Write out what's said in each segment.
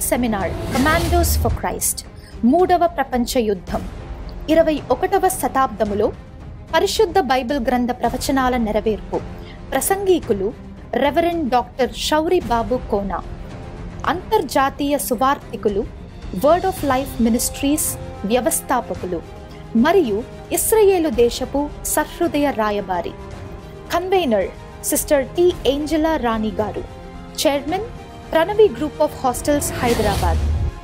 Seminar commandos for Christ మూడవ ప్రపంచ యుద్ధం ఇరవై ఒకటవ శతాబ్దములో పరిశుద్ధ బైబిల్ గ్రంథ ప్రవచనాల నెరవేర్పు ప్రసంగీకులు రెవరెండ్ డాక్టర్ షౌరి బాబు కోనా అంతర్జాతీయ సువార్థికులు వర్డ్ ఆఫ్ లైఫ్ మినిస్ట్రీస్ వ్యవస్థాపకులు మరియు ఇస్రయేలు దేశపు సహృదయ రాయబారి convener sister T Angela Rani గారు chairman Pranavi group of hostels Hyderabad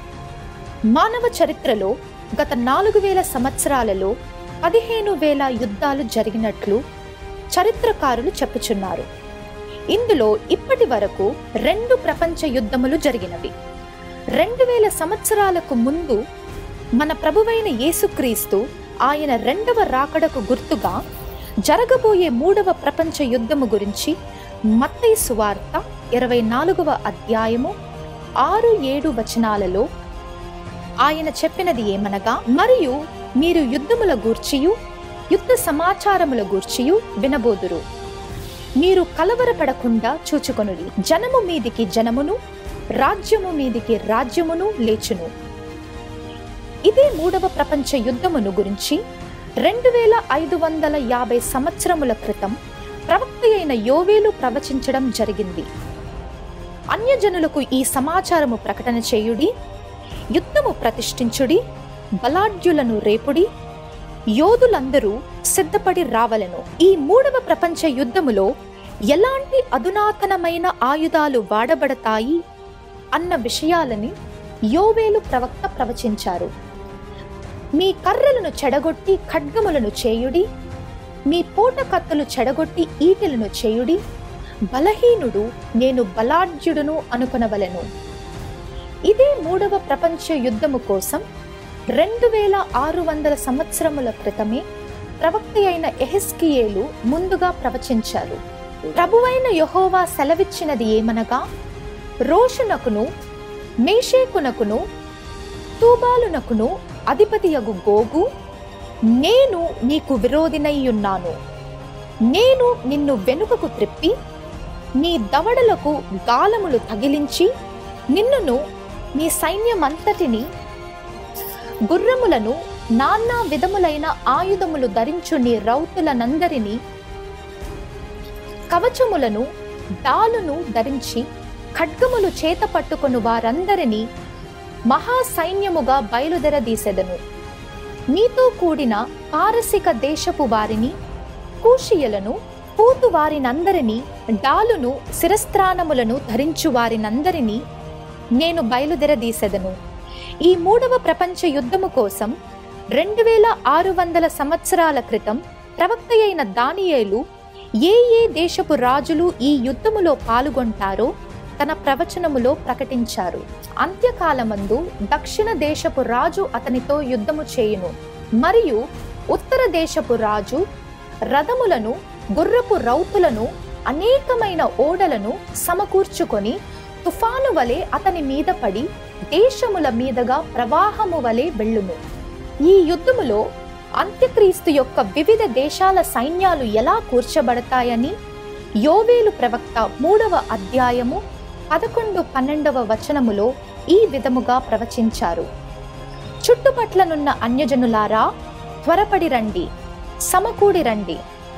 మానవ చరిత్రలో గత నాలుగు వేల సంవత్సరాలలో పదిహేను వేల యుద్ధాలు జరిగినట్లు చరిత్రకారులు చెప్పుచున్నారు ఇందులో ఇప్పటి వరకు రెండు ప్రపంచ యుద్ధములు జరిగినవి రెండు వేల సంవత్సరాలకు ముందు మన ప్రభువైన యేసుక్రీస్తు ఆయన రెండవ రాకడకు గుర్తుగా జరగబోయే మూడవ ప్రపంచ యుద్ధము గురించి మత్తయి సువార్త ఇరవై నాలుగవ అధ్యాయము ఆరు ఏడు వచనాలలో ఆయన చెప్పినది ఏమనగా మరియు మీరు యుద్ధముల గూర్చియు యుద్ధ సమాచారముల గూర్చియు వినబోదురు మీరు కలవరపడకుండా చూచుకొనుడి జనము మీదికి జనమును రాజ్యము మీదికి రాజ్యమును లేచును ఇదే మూడవ ప్రపంచ యుద్ధమును గురించి రెండు వేల ఐదు వందల యాభై సంవత్సరముల క్రితం ప్రవక్త అయిన యోవేలు ప్రవచించడం జరిగింది అన్యజనులకు ఈ సమాచారము ప్రకటన చేయుడి యుద్ధము ప్రతిష్ఠించుడి బలాఢ్యులను రేపుడి యోధులందరూ సిద్ధపడి రావలను ఈ మూడవ ప్రపంచ యుద్ధములో ఎలాంటి అధునాతనమైన ఆయుధాలు వాడబడతాయి అన్న విషయాలని యోవేలు ప్రవక్త ప్రవచించారు మీ కర్రలను చెడగొట్టి ఖడ్గములను చేయుడి మీ పోట కత్తులు చెడగొట్టి ఈటెలను చేయుడి బలహీనుడు నేను బలాఢ్యుడును అనుకొనవలెను ఇదే మూడవ ప్రపంచ యుద్ధము కోసం రెండు వేల ఆరు వందల సంవత్సరముల క్రితమే ప్రవక్త అయిన ఎహెస్కియేలు ముందుగా ప్రవచించారు ప్రభువైన యహోవా సెలవిచ్చినది ఏమనగా రోషునకును మేషేకునకును తూబాలునకును అధిపతియగు గోగు నేను నీకు విరోధినయ్యున్నాను నేను నిన్ను వెనుకకు త్రిప్పి నీ దవడలకు గాలములు తగిలించి నిన్నును నీ సైన్యమంతటిని గుర్రములను నానా విధములైన ఆయుధములు ధరించు నీ రౌతులనందరినీ కవచములను డాలును ధరించి ఖడ్గములు చేత పట్టుకొను వారందరినీ మహా సైన్యముగా బయలుదెరదీసెదను నీతో కూడిన పారసిక దేశపు వారిని కూషియలను పూతు వారినందరినీ డాలును శిరస్త్రానములను ధరించు వారినందరినీ నేను బయలుదెరదీసెదను ఈ మూడవ ప్రపంచ యుద్ధము కోసం రెండు వేల ఆరు వందల సంవత్సరాల క్రితం ప్రవక్త అయిన దానియేలు ఏ ఏ దేశపు రాజులు ఈ యుద్ధములో పాల్గొంటారో తన ప్రవచనములో ప్రకటించారు అంత్యకాలమందు దక్షిణ దేశపు రాజు అతనితో యుద్ధము చేయును మరియు ఉత్తర దేశపు రాజు రథములను గుర్రపు రౌతులను అనేకమైన ఓడలను సమకూర్చుకొని తుఫాను వలె అతని మీద పడి దేశముల మీదగా ప్రవాహము వలె వెళ్ళును ఈ యుద్ధములో అంత్యక్రీస్తు యొక్క వివిధ దేశాల సైన్యాలు ఎలా కూర్చబడతాయని యోవేలు ప్రవక్త మూడవ అధ్యాయము పదకొండు పన్నెండవ వచనములో ఈ విధముగా ప్రవచించారు చుట్టుపట్లనున్న అన్యజనులారా త్వరపడి రండి సమకూడి రండి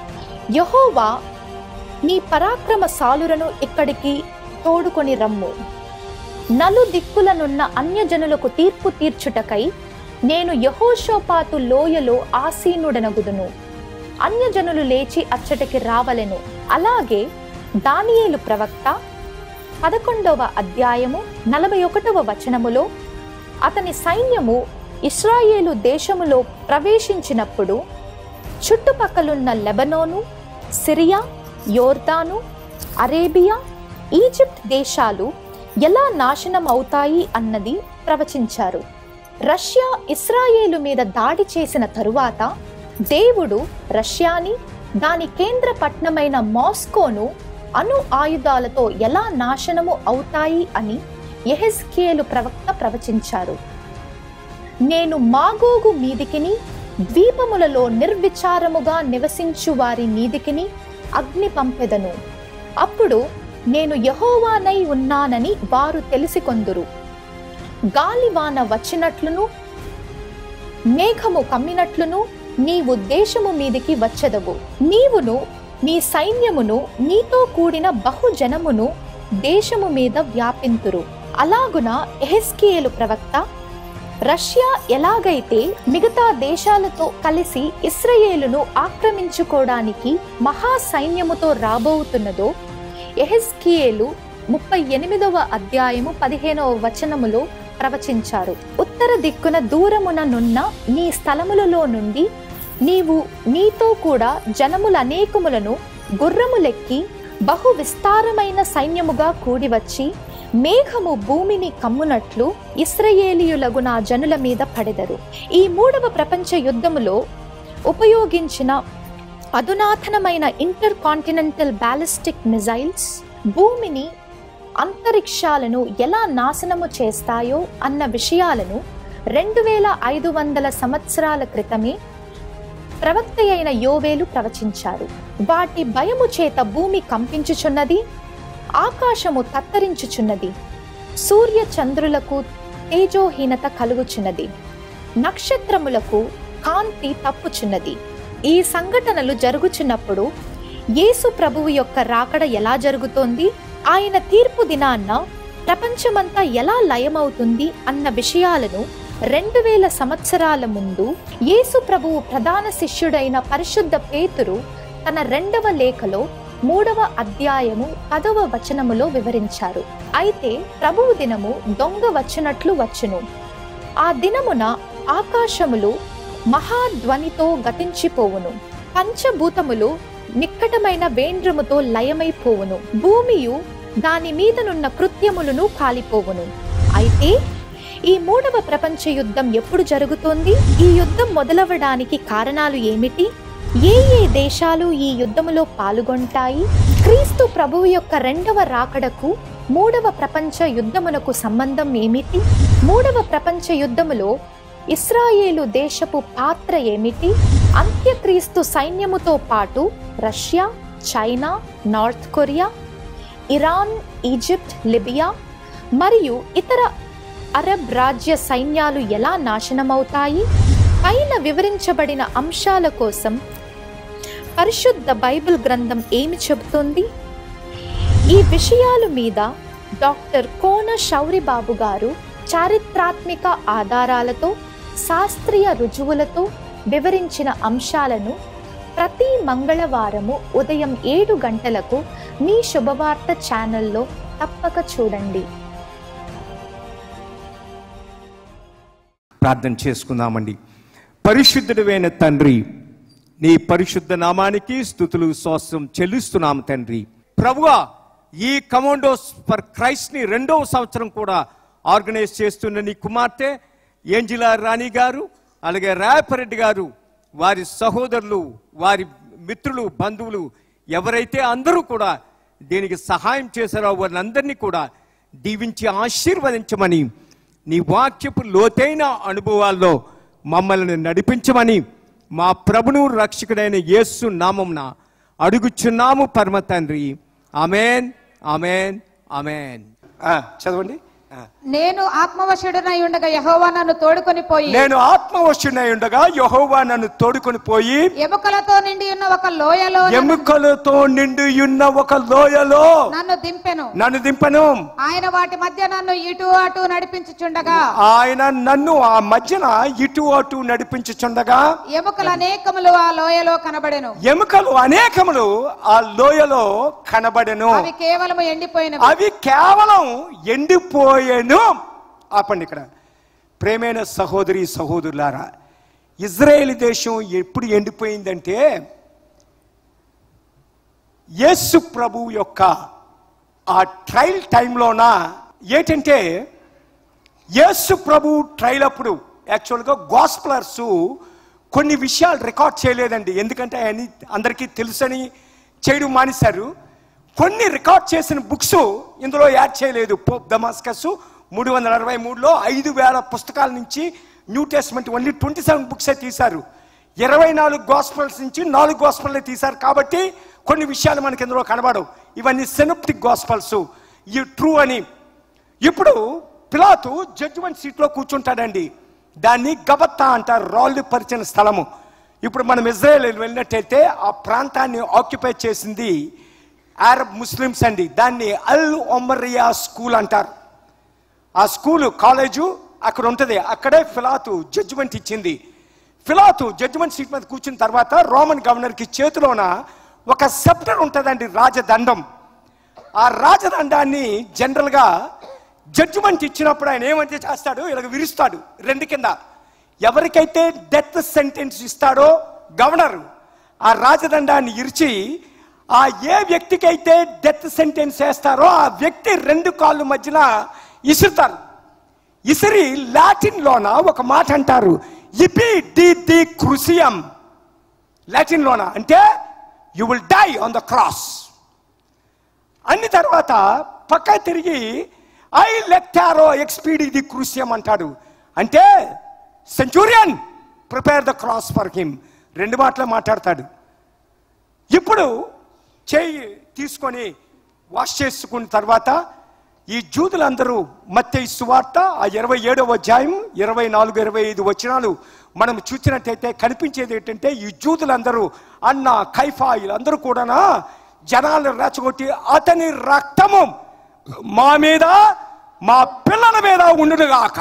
యహోవా నీ పరాక్రమ సాలురను ఇక్కడికి తోడుకొని రమ్ము నలు దిక్కులనున్న అన్యజనులకు తీర్పు తీర్చుటకై నేను యహోషోపాతు లోయలో ఆసీనుడనగుదును అన్యజనులు లేచి అచ్చటికి రావలెను అలాగే దానియేలు ప్రవక్త పదకొండవ అధ్యాయము నలభై ఒకటవ వచనములో అతని సైన్యము ఇస్రాయేలు దేశములో ప్రవేశించినప్పుడు చుట్టుపక్కలున్న లెబనోను సిరియా యోర్దాను అరేబియా ఈజిప్ట్ దేశాలు ఎలా నాశనం అవుతాయి అన్నది ప్రవచించారు రష్యా ఇస్రాయేలు మీద దాడి చేసిన తరువాత దేవుడు రష్యాని దాని కేంద్ర పట్టణమైన మాస్కోను అణు ఆయుధాలతో ఎలా నాశనము అవుతాయి అని ఎహెస్కేలు ప్రవక్త ప్రవచించారు నేను మాగోగు మీదికిని ద్వీపములలో నిర్విచారముగా నివసించు వారి మీదికిని అగ్ని పంపెదను అప్పుడు నేను యహోవానై ఉన్నానని వారు తెలిసికొందురు గాలివాన వచ్చినట్లును మేఘము కమ్మినట్లును నీవు దేశము మీదికి వచ్చెదవు నీవును నీ సైన్యమును నీతో కూడిన బహుజనమును దేశము మీద వ్యాపింతురు అలాగున ఎహెస్కియేలు ప్రవక్త రష్యా ఎలాగైతే మిగతా దేశాలతో కలిసి ఇస్రయేలును ఆక్రమించుకోవడానికి మహా సైన్యముతో రాబోతున్నదో ఎహెస్కియేలు ముప్పై ఎనిమిదవ అధ్యాయము పదిహేనవ వచనములో ప్రవచించారు ఉత్తర దిక్కున దూరమున నున్న నీ స్థలములలో నుండి నీవు నీతో కూడా జనములనేకములను గుర్రములెక్కి బహు విస్తారమైన సైన్యముగా కూడివచ్చి మేఘము భూమిని కమ్మునట్లు ఇస్రయేలీయులగు నా జనుల మీద పడెదరు ఈ మూడవ ప్రపంచ యుద్ధములో ఉపయోగించిన అధునాతనమైన ఇంటర్ కాంటినెంటల్ బ్యాలిస్టిక్ మిజైల్స్ భూమిని అంతరిక్షాలను ఎలా నాశనము చేస్తాయో అన్న విషయాలను రెండు వేల ఐదు వందల సంవత్సరాల క్రితమే ప్రవక్త అయిన యోవేలు ప్రవచించారు వాటి భయము చేత భూమి కంపించుచున్నది ఆకాశము తత్తరించుచున్నది సూర్య చంద్రులకు తేజోహీనత కలుగుచున్నది నక్షత్రములకు కాంతి తప్పుచున్నది ఈ సంఘటనలు జరుగుచున్నప్పుడు యేసు ప్రభువు యొక్క రాకడ ఎలా జరుగుతోంది ఆయన తీర్పు దినాన్న ప్రపంచమంతా ఎలా లయమవుతుంది అన్న విషయాలను రెండు వేల సంవత్సరాల ముందు యేసు ప్రభువు ప్రధాన శిష్యుడైన పరిశుద్ధ పేతురు తన రెండవ లేఖలో మూడవ అధ్యాయము పదవ వచనములో వివరించారు అయితే ప్రభువు దినము దొంగ వచ్చినట్లు వచ్చును ఆ దినమున ఆకాశములు మహాధ్వనితో గతించిపోవును పంచభూతములు నిక్కటమైన వేండ్రముతో లయమైపోవును భూమియు దాని మీదనున్న కృత్యములను కాలిపోవును అయితే ఈ మూడవ ప్రపంచ యుద్ధం ఎప్పుడు జరుగుతోంది ఈ యుద్ధం మొదలవడానికి కారణాలు ఏమిటి ఏ ఏ దేశాలు ఈ యుద్ధములో పాల్గొంటాయి క్రీస్తు ప్రభువు యొక్క రెండవ రాకడకు మూడవ ప్రపంచ యుద్ధమునకు సంబంధం ఏమిటి మూడవ ప్రపంచ యుద్ధములో ఇస్రాయేలు దేశపు పాత్ర ఏమిటి అంత్యక్రీస్తు సైన్యముతో పాటు Russia China North Korea Iran Egypt Libya మరియు ఇతర అరబ్ రాజ్య సైన్యాలు ఎలా నాశనమవుతాయి పైన వివరించబడిన అంశాల కోసం పరిశుద్ధ బైబిల్ గ్రంథం ఏమి చెబుతుంది ఈ విషయాల మీద డాక్టర్ కోన శౌరిబాబు గారు చారిత్రాత్మిక ఆధారాలతో శాస్త్రీయ రుజువులతో వివరించిన అంశాలను ప్రతి మంగళవారము ఉదయం ఏడు గంటలకు మీ శుభవార్త ఛానల్లో తప్పక చూడండి ప్రార్థన చేసుకుందామండి పరిశుద్ధుడైన తండ్రి నీ పరిశుద్ధ నామానికి స్థుతులు శ్వాసం చెల్లిస్తున్నాం తండ్రి ప్రభువా ఈ కమాండోస్ ఫర్ క్రైస్ట్ ని రెండవ సంవత్సరం కూడా ఆర్గనైజ్ చేస్తున్న నీ కుమార్తె ఏంజిలా రాణి గారు అలాగే రాయపరెడ్డి గారు వారి సహోదరులు వారి మిత్రులు బంధువులు ఎవరైతే అందరూ కూడా దీనికి సహాయం చేశారో వారినందరినీ కూడా దీవించి ఆశీర్వదించమని నీ వాక్యపు లోతైన అనుభవాల్లో మమ్మల్ని నడిపించమని మా ప్రభును రక్షకుడైన యేసు నామంన అడుగుచున్నాము పరమ తండ్రి ఆమెన్ ఆమెన్ ఆమెన్ ఆ, చదవండి ఆ. నేను ఆత్మవశుడనై ఉండగా యహోవా నన్ను తోడుకొని పోయి నేను ఆత్మవశుడై ఉండగా యహోవా నన్ను తోడుకొని పోయి ఎముకలతో నిండి ఉన్న ఒక లోయలో నన్ను- ఎముకలతో నిండి ఉన్న ఒక లోయలో నన్ను దింపెను నన్ను దింపను ఆయన వాటి మధ్య నన్ను ఇటు అటు నడిపించుచుండగా ఆయన నన్ను ఆ మధ్యన ఇటు అటు నడిపించుచుండగా ఎముకలు అనేకములు ఆ లోయలో కనబడెను ఎముకలు అనేకములు ఆ లోయలో కనబడెను అవి కేవలము ఎండిపోయినవి అవి కేవలం ఎండిపోయేను ఆపండి ఇక్కడ ప్రేమైన సహోదరి సహోదరులారా ఇజ్రాయేల్ దేశం ఎప్పుడు ఎండిపోయిందంటే యేసు ప్రభు యొక్క ఆ ట్రయల్ టైంలోన ఏంటంటే యేసు ప్రభు ట్రయల్ అప్పుడు యాక్చువల్గా గాస్ప్లర్స్ కొన్ని విషయాలు రికార్డ్ చేయలేదండి ఎందుకంటే అని అందరికీ తెలుసని చేయడం మానేశారు కొన్ని రికార్డ్ చేసిన బుక్స్ ఇందులో యాడ్ చేయలేదు పోప్ దమాస్కస్ మూడు వందల అరవై మూడులో ఐదు వేల పుస్తకాల నుంచి New Testament only twenty seven బుక్సే తీశారు ఇరవై నాలుగు గాస్పల్స్ నుంచి నాలుగు గాస్పల్లే తీశారు కాబట్టి కొన్ని విషయాలు మనకి ఇందులో కనబడవు ఇవన్నీ సెనప్టిక్ గాస్పల్స్ ఈ ట్రూ అని ఇప్పుడు పిలాతు జడ్జిమెంట్ సీట్లో కూర్చుంటాడండి దాన్ని గబత్తా అంటారు రాళ్ళు పరిచిన స్థలము ఇప్పుడు మనం ఇజ్రాయెల్ వెళ్ళినట్టయితే ఆ ప్రాంతాన్ని ఆక్యుపై చేసింది అరబ్ ముస్లిమ్స్ అండి దాన్ని అల్ ఒమరియా స్కూల్ అంటారు ఆ స్కూలు కాలేజు అక్కడ ఉంటుంది అక్కడే ఫిలాతు జడ్జిమెంట్ ఇచ్చింది ఫిలాతు జడ్జిమెంట్ సీట్ మీద కూర్చున్న తర్వాత రోమన్ గవర్నర్కి చేతిలోన ఒక సెప్టర్ ఉంటుందండి రాజదండం ఆ రాజదండాన్ని జనరల్గా జడ్జిమెంట్ ఇచ్చినప్పుడు ఆయన ఏమంటే చేస్తాడు ఇలాగ విరుస్తాడు రెండు కింద ఎవరికైతే డెత్ సెంటెన్స్ ఇస్తాడో గవర్నర్ ఆ రాజదండాన్ని ఇరిచి ఆ ఏ వ్యక్తికైతే డెత్ సెంటెన్స్ వేస్తారో ఆ వ్యక్తి రెండు కాళ్ళు మధ్యన ఇసురుతారు ఇసిరి లాటిన్ లోన ఒక మాట అంటారు ఇపి డి ది క్రుసియం లాటిన్ లోన అంటే you will die on the cross అన్ని తర్వాత పక్క తిరిగి ఐ లెక్టారో ఎక్స్పీడి ది క్రూసియం అంటాడు అంటే centurion prepare the cross for him రెండు మాటలు మాట్లాడతాడు ఇప్పుడు చేయి తీసుకొని వాష్ చేసుకున్న తర్వాత ఈ జూదులందరూ మత్తయి సువార్త ఆ ఇరవై ఏడవ అధ్యాయం ఇరవై నాలుగు ఇరవై ఐదు వచనాలు మనం చూసినట్టయితే కనిపించేది ఏంటంటే ఈ జూదులందరూ అన్న కైఫా వీళ్ళందరూ కూడానా జనాలు రెచ్చగొట్టి అతని రక్తము మా మీద మా పిల్లల మీద ఉండుగాక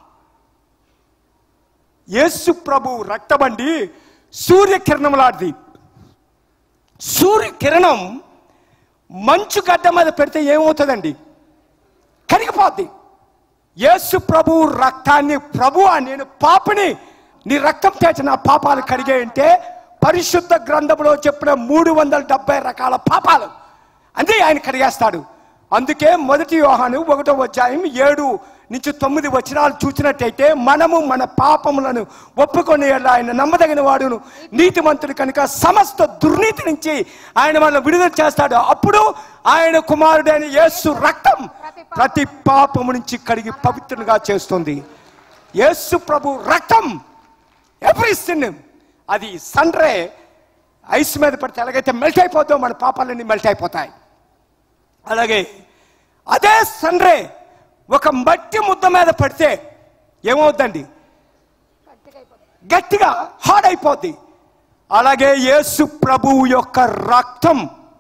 యేసు ప్రభు రక్తబండి సూర్యకిరణం లాంటిది సూర్యకిరణం మంచు గడ్డ మీద పెడితే ఏమవుతుందండి కరిగిపోద్ది యేసు ప్రభు రక్తాన్ని ప్రభు నేను పాపని నీ రక్తం చేత నా పాపాలు కడిగే అంటే పరిశుద్ధ గ్రంథంలో చెప్పిన మూడు వందల డెబ్బై రకాల పాపాలు అంతే ఆయన కడిగేస్తాడు అందుకే మొదటి యోహాను ఒకటో అధ్యాయం ఏడు నుంచి తొమ్మిది వచనాలు చూసినట్టయితే మనము మన పాపములను ఒప్పుకొని ఆయన నమ్మదగిన వాడును నీతిమంతుడు కనుక సమస్త దుర్నీతి నుంచి ఆయన మనల్ని విడుదల చేస్తాడు అప్పుడు ఆయన కుమారుడైన యేసు రక్తం ప్రతి పాపము నుంచి కడిగి పవిత్రంగా చేస్తుంది యేసు ప్రభు రక్తం ఎవ్రీ సిన్ అది సండ్రే ఐస్ మీద పడితే ఎలాగైతే మెల్ట్ అయిపోతుందో మన పాపాలన్నీ మెల్ట్ అయిపోతాయి అలాగే అదే సండ్రే ఒక మట్టి ముద్ద మీద పడితే ఏమవుద్దండి గట్టిగా హార్డ్ అయిపోద్ది అలాగే యేసు ప్రభువు యొక్క రక్తం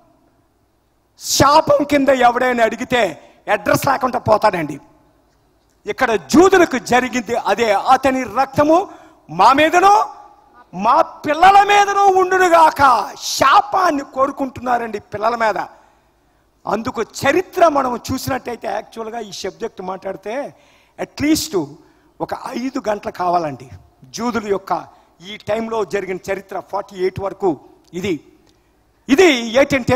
శాపం కింద ఎవడైనా అడిగితే అడ్రస్ లేకుండా పోతాడండి ఇక్కడ జూదులకు జరిగింది అదే అతని రక్తము మా మీదను మా పిల్లల మీదను ఉండునుగాక శాపాన్ని కోరుకుంటున్నారండి పిల్లల మీద అందుకు చరిత్ర మనం చూసినట్టయితే యాక్చువల్గా ఈ సబ్జెక్ట్ మాట్లాడితే అట్లీస్ట్ ఒక ఐదు గంటలు కావాలండి జూదుల యొక్క ఈ టైంలో జరిగిన చరిత్ర ఫార్టీ ఎయిట్ వరకు ఇది ఇది ఏంటంటే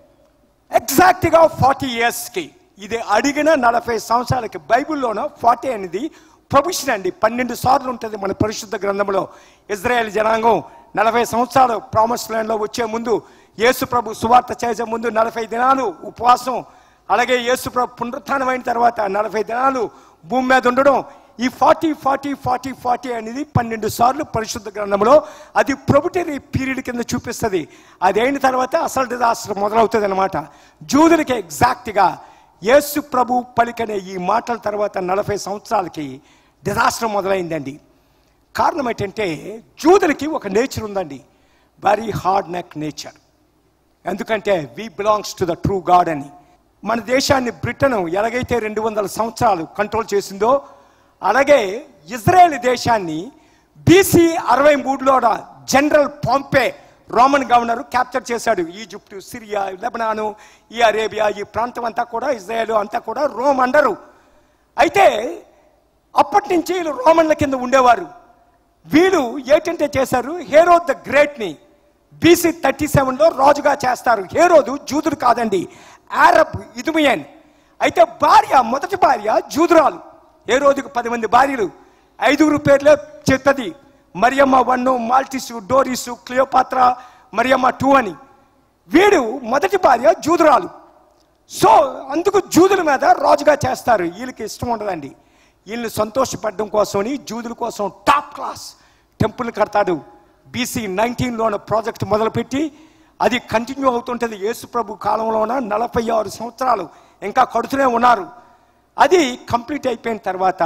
ఎగ్జాక్ట్గా ఫార్టీ ఇయర్స్కి ఇది అడిగిన నలభై సంవత్సరాలకి బైబిల్లోన ఫార్టీ అనేది ప్రొఫెషన్ అండి పన్నెండు సార్లు ఉంటుంది మన పరిశుద్ధ గ్రంథంలో ఇజ్రాయెల్ జనాంగం నలభై సంవత్సరాలు ప్రామిస్ ల్యాండ్లో వచ్చే ముందు యేసు ప్రభు సువార్త చేసే ముందు నలభై దినాలు ఉపవాసం అలాగే యేసు ప్రభు పునరుత్థానం అయిన తర్వాత నలభై దినాలు భూమి మీద ఉండడం ఈ ఫార్టీ ఫార్టీ ఫార్టీ ఫార్టీ అనేది పన్నెండు సార్లు పరిశుద్ధ గ్రంథంలో అది ప్రొబిటరీ పీరియడ్ కింద చూపిస్తుంది అది అయిన తర్వాత అసలు డిజాస్టర్ మొదలవుతుంది అనమాట జూదులకి ఎగ్జాక్ట్గా యేసు ప్రభు పలికనే ఈ మాటల తర్వాత నలభై సంవత్సరాలకి డిజాస్టర్ మొదలైందండి కారణం ఏంటంటే జూదులకి ఒక నేచర్ ఉందండి వెరీ హార్డ్ నెక్ నేచర్ ఎందుకంటే we belongs to the true God అని మన దేశాన్ని బ్రిటన్ ఎలాగైతే రెండు వందల సంవత్సరాలు కంట్రోల్ చేసిందో అలాగే ఇజ్రాయెల్ దేశాన్ని బీసీ అరవై మూడులో general Pompey Roman governor capture చేశాడు ఈజిప్టు సిరియా లెబనాను ఈ అరేబియా ఈ ప్రాంతం అంతా కూడా ఇజ్రాయెల్ అంతా కూడా రోమ్ అండరు అయితే అప్పటి నుంచి వీళ్ళు రోమన్ల కింద ఉండేవారు వీళ్ళు ఏంటంటే చేశారు హేరో ద గ్రేట్ని బీసీ థర్టీ సెవెన్లో రాజుగా చేస్తారు హేరోదు జూదుడు కాదండి ఆరబ్ ఇదుమియన్ అయితే భార్య మొదటి భార్య జూదురాలు హేరోదుకు పది మంది భార్యలు ఐదుగురు పేర్లే చెత్తది Mariyamma one Malthace Doris Cleopatra Mariyamma two అని వీడు మొదటి భార్య జూదురాలు సో అందుకు జూదుల మీద రాజుగా చేస్తారు వీళ్ళకి ఇష్టం ఉండదండి వీళ్ళని సంతోషపడడం కోసమని జూదుల కోసం టాప్ క్లాస్ టెంపుల్ కడతాడు బీసీ నైన్టీన్లోన ప్రాజెక్ట్ మొదలుపెట్టి అది కంటిన్యూ అవుతుంటుంది యేసు ప్రభు కాలంలోన నలభై ఆరు సంవత్సరాలు ఇంకా కడుతూనే ఉన్నారు అది కంప్లీట్ అయిపోయిన తర్వాత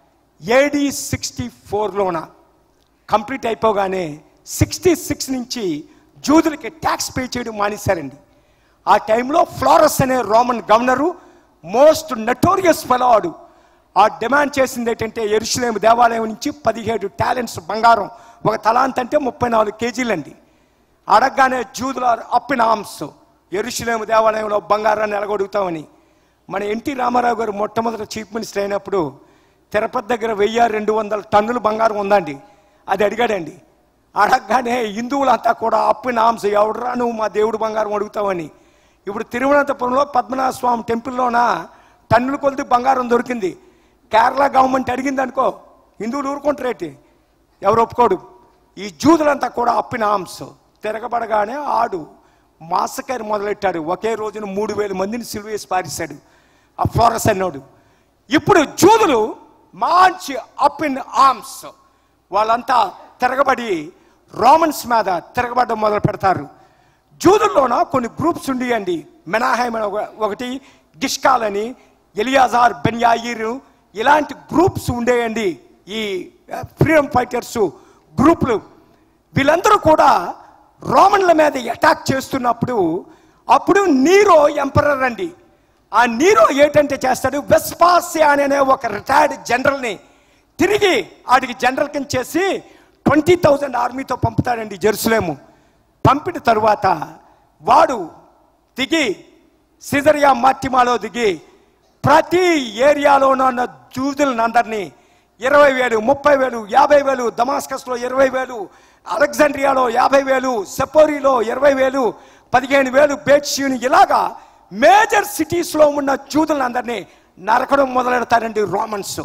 ఏడి సిక్స్టీ ఫోర్లోన కంప్లీట్ అయిపోగానే సిక్స్టీ సిక్స్ నుంచి జూదులకి ట్యాక్స్ పే చేయడం మానేశారండి ఆ టైంలో ఫ్లారస్ అనే రోమన్ గవర్నరు మోస్ట్ నటోరియస్ ఫెలవాడు ఆ డిమాండ్ చేసింది ఏంటంటే ఎరుషులేము దేవాలయం నుంచి పదిహేడు టాలెంట్స్ బంగారం ఒక తలాంత్ అంటే ముప్పై నాలుగు కేజీలండి అడగగానే జూదుల అప్పిన ఆమ్స్ ఎరుషులేము దేవాలయంలో బంగారాన్ని ఎలగొడుగుతామని మన ఎన్టీ రామారావు గారు మొట్టమొదటి చీఫ్ మినిస్టర్ అయినప్పుడు తిరుపతి దగ్గర వెయ్యి రెండు వందల టన్నులు బంగారం ఉందండి అది అడిగాడండి అడగగానే హిందువులంతా కూడా అప్పిన ఆమ్స్ ఎవడరా నువ్వు మా దేవుడు బంగారం అడుగుతావని ఇప్పుడు తిరువనంతపురంలో పద్మనాభ స్వామి టెంపుల్లోన టన్నుల కొలిది బంగారం దొరికింది కేరళ గవర్నమెంట్ అడిగింది అనుకో హిందువులు ఊరుకుంటారేటి ఎవరు ఒప్పుకోడు ఈ జూదులంతా కూడా అప్పిన ఆమ్స్ తిరగబడగానే ఆడు మాసకరి మొదలెట్టాడు ఒకే రోజున మూడు వేల మందిని సిలువేసి పారేశాడు ఆ ఫ్లోరస్ అన్నాడు ఇప్పుడు జూదులు మంచి అప్ ఇన్ ఆర్మ్స్ వాళ్ళంతా తిరగబడి రోమన్స్ మీద తిరగబడడం మొదలు పెడతారు జూదుల్లోన కొన్ని గ్రూప్స్ ఉండేయండి మెనాహైమ్ అని ఒక- ఒకటి గిష్కాల్ అని ఎలియాజార్ బెన్యాయిర్ ఇలాంటి గ్రూప్స్ ఉండేయండి ఈ ఫ్రీడమ్ ఫైటర్స్ గ్రూపులు వీళ్ళందరూ కూడా రోమన్ల మీద అటాక్ చేస్తున్నప్పుడు అప్పుడు నీరో ఎంపరర్ అండి ఆ నీరో ఏంటంటే చేస్తాడు వెస్పాసియాన్ అనే ఒక రిటైర్డ్ జనరల్ని తిరిగి ఆడికి జనరల్ కింద చేసి ట్వంటీ థౌజండ్ ఆర్మీతో పంపుతాడండి జెరూసలేము పంపిన తరువాత వాడు దిగి సిజరియా మట్టిమాలో దిగి ప్రతి ఏరియాలో ఉన్న జూదులందరినీ ఇరవై వేలు ముప్పై వేలు యాభై వేలు దమాస్కస్లో ఇరవై వేలు అలెగ్జాండ్రియాలో యాభై వేలు సెపోరిలో ఇరవై వేలు పదిహేను వేలు బేట్షీని ఇలాగా మేజర్ సిటీస్లో ఉన్న జూదులందరినీ నరకడం మొదలెడతారండి రోమన్స్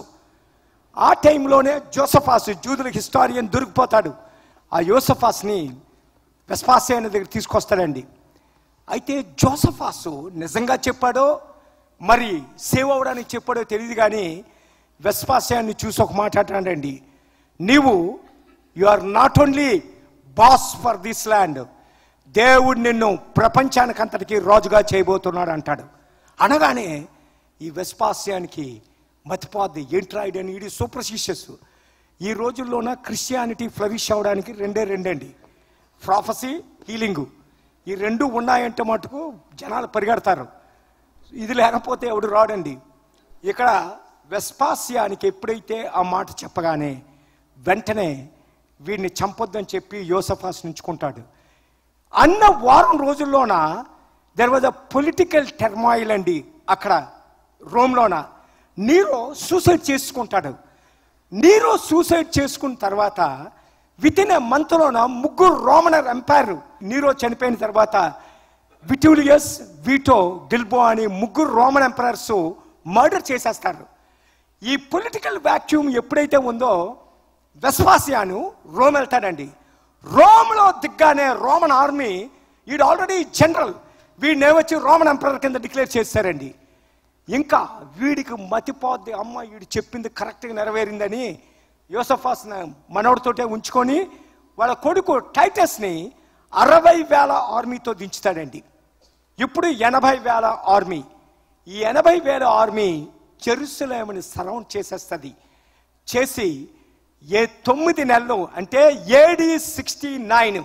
ఆ టైంలోనే జోసఫాస్ జూదుల హిస్టారియన్ దొరికిపోతాడు ఆ యోసఫాస్ని వెస్పాసియన్ దగ్గర తీసుకొస్తాడండి అయితే జోసఫాసు నిజంగా చెప్పాడో మరి సేవ్ అవడానికి చెప్పాడో తెలియదు కానీ వెస్పాసియాన్ని చూసి ఒక మాట అంటాడండి నీవు you are not only boss for this land దేవుడు నిన్ను ప్రపంచానికంతటికి రాజుగా చేయబోతున్నాడు అంటాడు అనగానే ఈ వెస్పాసియానికి మతిపోద్ది ఏంట్రాయిడ్ అని ఇది సూపర్స్టిషియస్ ఈ రోజుల్లోన క్రిస్టియానిటీ ఫ్లవిష్ అవడానికి రెండే రెండండి ప్రాఫసీ హీలింగు ఈ రెండు ఉన్నాయంటే మటుకు జనాలు పరిగెడతారు ఇది లేకపోతే ఎవడు రాడండి ఇక్కడ వెస్పాసియానికి ఎప్పుడైతే ఆ మాట చెప్పగానే వెంటనే వీడిని చంపొద్దని చెప్పి యోసఫాస్ నుంచుకుంటాడు అన్న వారం రోజుల్లోన there was a political turmoil అండి అక్కడ రోమ్లోన నీరో సూసైడ్ చేసుకుంటాడు నీరో సూసైడ్ చేసుకున్న తర్వాత విత్ ఇన్ ఎ మంత్లోన ముగ్గురు రోమనర్ ఎంపైర్ నీరో చనిపోయిన తర్వాత విటూలియస్ వీటో గిల్బో అని ముగ్గురు రోమన్ ఎంపరర్స్ మర్డర్ చేసేస్తారు ఈ పొలిటికల్ వ్యాక్యూమ్ ఎప్పుడైతే ఉందో వెస్వాసియాను రోమ్ వెళ్తాడండి రోమ్లో దిగ్గానే రోమన్ ఆర్మీ వీడు ఆల్రెడీ జనరల్ వీడిని ఏమొచ్చి రోమన్ ఎంపరర్ కింద డిక్లేర్ చేశారండి ఇంకా వీడికి మతిపోద్ది అమ్మ వీడు చెప్పింది కరెక్ట్గా నెరవేరిందని యోసఫాస్ మనవడితోటే ఉంచుకొని వాళ్ళ కొడుకు టైటస్ని అరవై వేల ఆర్మీతో దించుతాడండి ఇప్పుడు ఎనభై వేల ఆర్మీ ఈ ఎనభై వేల ఆర్మీ చెరుసలేముని సరౌండ్ చేసేస్తుంది చేసి ఏ తొమ్మిది నెలలు అంటే ఏడి సిక్స్టీ నైన్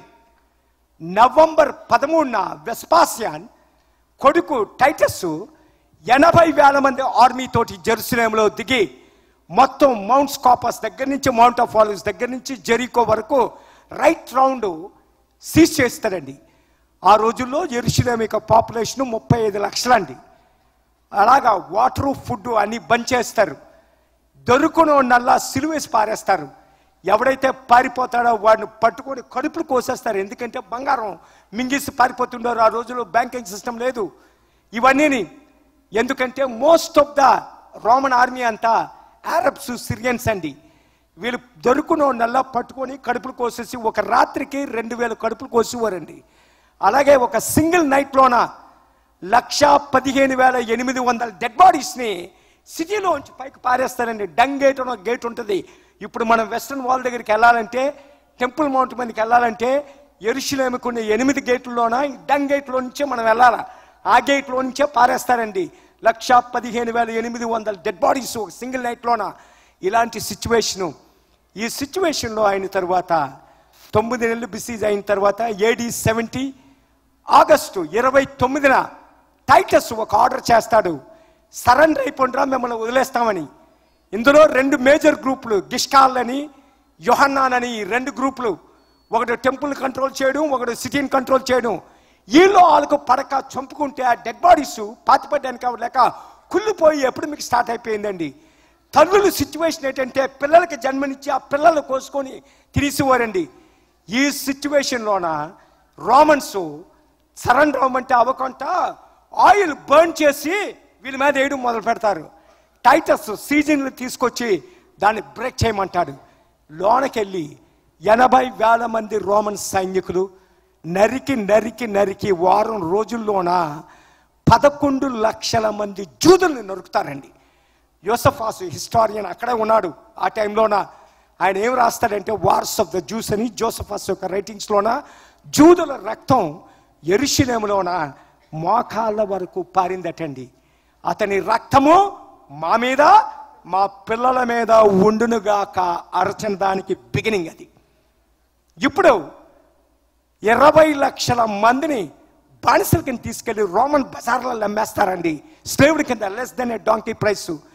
నవంబర్ పదమూడున వెస్పాసియాన్ కొడుకు టైటస్ ఎనభై వేల మంది ఆర్మీ తోటి జెరూసలేంలో దిగి మొత్తం మౌంట్ స్కాపస్ దగ్గర నుంచి మౌంట్ ఆఫ్ ఆలివ్స్ దగ్గర నుంచి జెరికో వరకు రైట్ రౌండ్ సీజ్ చేస్తారండి ఆ రోజుల్లో జెరూసలేం యొక్క పాపులేషన్ ముప్పై ఐదు లక్షలండి అలాగా వాటర్ ఫుడ్ అన్ని బంద్ చేస్తారు దొరుకును నల్లా సిలువేసి పారేస్తారు ఎవడైతే పారిపోతాడో వాడిని పట్టుకొని కడుపులు కోసేస్తారు ఎందుకంటే బంగారం మింగేసి పారిపోతుండారు ఆ రోజుల్లో బ్యాంకింగ్ సిస్టమ్ లేదు ఇవన్నీని ఎందుకంటే most of the Roman army అంతా అరబ్స్ సిరియన్స్ అండి వీళ్ళు దొరుకును నల్లా పట్టుకొని కడుపులు కోసేసి ఒక రాత్రికి రెండు వేల కడుపులు కోసేవారండి అలాగే ఒక సింగిల్ నైట్లోన లక్ష పదిహేను వేల ఎనిమిది వందల డెడ్ బాడీస్ని సిటీలోంచి పైకి పారేస్తారండి డంగ్ గేట్ అని ఒక గేట్ ఉంటుంది ఇప్పుడు మనం వెస్ట్రన్ వాల్ దగ్గరికి వెళ్ళాలంటే టెంపుల్ మౌంట్ మీదకి వెళ్ళాలంటే ఎరుషులేముకున్న ఎనిమిది గేట్లలోన ఈ డంగ్ గేట్లో నుంచే మనం వెళ్ళాలా ఆ గేట్లో నుంచే పారేస్తారండి లక్ష పదిహేను వేల ఎనిమిది వందల డెడ్ బాడీస్ ఒక సింగిల్ నైట్లోన ఇలాంటి సిచ్యువేషను ఈ సిచ్యువేషన్లో అయిన తర్వాత తొమ్మిది నెలలు బిసీజ్ అయిన తర్వాత ఏడి సెవెంటీ ఆగస్టు ఇరవై తొమ్మిదిన టైటస్ ఒక ఆర్డర్ చేస్తాడు సరెండర్ అయిపోండిరా మిమ్మల్ని వదిలేస్తామని ఇందులో రెండు మేజర్ గ్రూపులు గిష్కాల్ అని యోహన్నాన్ అని ఈ రెండు గ్రూపులు ఒకడు టెంపుల్ కంట్రోల్ చేయడం ఒకడు సిటీని కంట్రోల్ చేయడం వీళ్ళు వాళ్ళకు పడక చంపుకుంటే ఆ డెడ్ బాడీస్ పాతిపడ్డానికి అవ్వలేక కుళ్ళిపోయి ఎప్పుడు మీకు స్టార్ట్ అయిపోయిందండి తల్లుల సిచ్యువేషన్ ఏంటంటే పిల్లలకి జన్మనిచ్చి ఆ పిల్లలు కోసుకొని తిరిసివారండి ఈ సిచ్యువేషన్లోన రోమన్స్ సరెండర్ అవ్వమంటే అవ్వకుండా ఆయిల్ బర్న్ చేసి వీళ్ళ మీద వేయడం మొదలు పెడతారు టైటస్ సీజన్లు తీసుకొచ్చి దాన్ని బ్రేక్ చేయమంటాడు లోనకెళ్ళి ఎనభై వేల మంది రోమన్ సైనికులు నరికి నరికి నరికి వారం రోజుల్లోన పదకొండు లక్షల మంది జూదుల్ని నరుకుతారండి యోసఫాసు హిస్టారియన్ అక్కడే ఉన్నాడు ఆ టైంలోన ఆయన ఏం రాస్తాడంటే వార్స్ ఆఫ్ ద జ్యూస్ అని జోసఫాస్ యొక్క రైటింగ్స్లోన జూదుల రక్తం ఎరుషులేములోన మోకాళ్ళ వరకు పారిందటండి అతని రక్తము మా మీద మా పిల్లల మీద ఉండునుగాక అరచన దానికి బిగినింగ్ అది ఇప్పుడు ఇరవై లక్షల మందిని బానిసల కింద తీసుకెళ్లి రోమన్ బజార్లలో అమ్మేస్తారండి స్లేవుడి కింద less than a donkey price